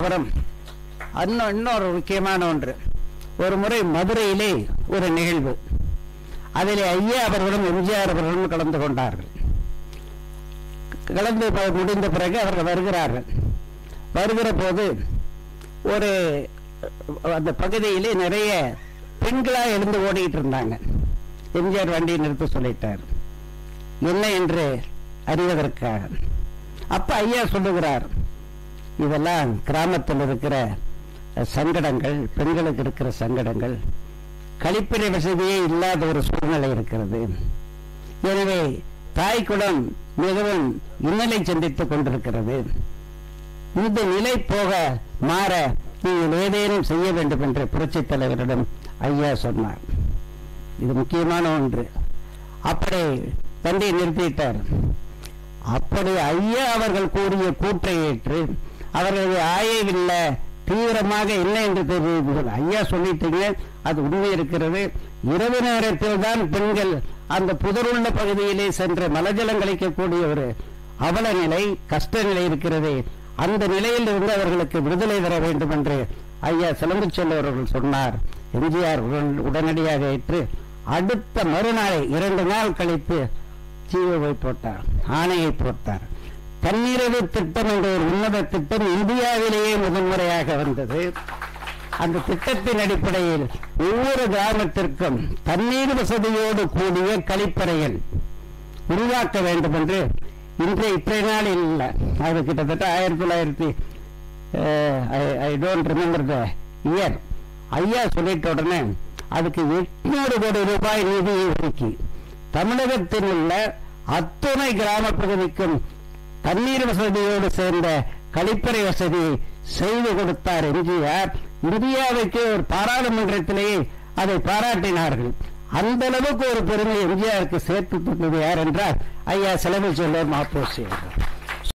அப்புறம் இன்னும் இன்னொரு முக்கியமான ஒன்று ஒரு முறை மதுரையிலே ஒரு நிகழ்வு அதிலே ஐயா அவர்களும் எம்ஜிஆர் அவர்களும் கலந்து கொண்டார்கள் கலந்து ப- முடிந்த பிறகு அவர்கள் வருகிறார்கள் வருகிற போது ஒரு அஹ், அந்த பகுதியிலே நிறைய பெண்களா எழுந்து ஓடிட்டு இருந்தாங்க எம்ஜிஆர் வண்டியை நிறுத்த சொல்லிட்டார் என்ன என்று அறிவதற்காக அப்ப ஐயா சொல்லுகிறார் இதெல்லாம் கிராமத்தில் இருக்கிற அஹ், சங்கடங்கள் பெண்களுக்கு இருக்கிற சங்கடங்கள் கழிப்பறை வசதியே இல்லாத ஒரு சூழ்நிலை இருக்கிறது எனவே தாய்க்குடம் மிகவும் இன்னலை சந்தித்துக் கொண்டிருக்கிறது இந்த நிலை போக மாற நீங்கள் ஏதேனும் செய்ய வேண்டும் என்று புரட்சித் தலைவரிடம் ஐயா சொன்னார் இது முக்கியமான ஒன்று அப்படி தந்தை நிறுத்திட்டார் அப்படி ஐயா அவர்கள் கூறிய கூற்றை ஏற்று அவர்களது ஆய்வில் தீவிரமாக என்ன என்று தெரிவித்தார் ஐயா சொல்லிட்டீங்க அது உண்மை இருக்கிறது இரவு நேரத்தில் தான் பெண்கள் அந்த புதருள்ள பகுதியிலே சென்று மலஜலம் கழிக்கக்கூடிய ஒரு அவல நிலை கஷ்ட நிலை இருக்கிறது அந்த நிலையில் இருந்து அவர்களுக்கு விடுதலை தர வேண்டும் என்று ஐயா சிலம்புச்செல்வர் அவர்கள் சொன்னார் எம்ஜிஆர் உடன்- உடனடியாக ஏற்று அடுத்த மறுநாளை இரண்டு நாள் கழித்து ஜியோவை போட்டார் ஆணையை போட்டார் தண்ணீரவு திட்டம் என்ற ஒரு உன்னத திட்டம் இந்தியாவிலேயே முதன்முறையாக வந்தது அந்த திட்டத்தின் அடிப்படையில் ஒவ்வொரு கிராமத்திற்கும் தண்ணீர் வசதியோடு கூடிய கழிப்பறைகள் உருவாக்க வேண்டும் என்று இன்றைய இன்றைய நாளில் இல்லை அது கிட்டத்தட்ட ஆயிரத்தி தொள்ளாயிரத்தி I don't remember the year ஐயா சொல்லிட்ட உடனே அதுக்கு எட்நூறு கோடி ரூபாய் நிதியை ஒதுக்கி தமிழகத்தில் உள்ள அத்துணை கிராம பகுதிக்கும் தண்ணீர் வசதியோடு சேர்ந்த கழிப்பறை வசதி செய்து கொடுத்தார் எம்ஜிஆர் இந்தியாவுக்கு ஒரு பாராளுமன்றத்திலேயே அதை பாராட்டினார்கள் அந்த அளவுக்கு ஒரு பெருமை எம்ஜிஆருக்கு சேர்த்து தந்தது யார் என்றால் ஐயா செலவு செல்வர் மாப்போசி அவர்கள்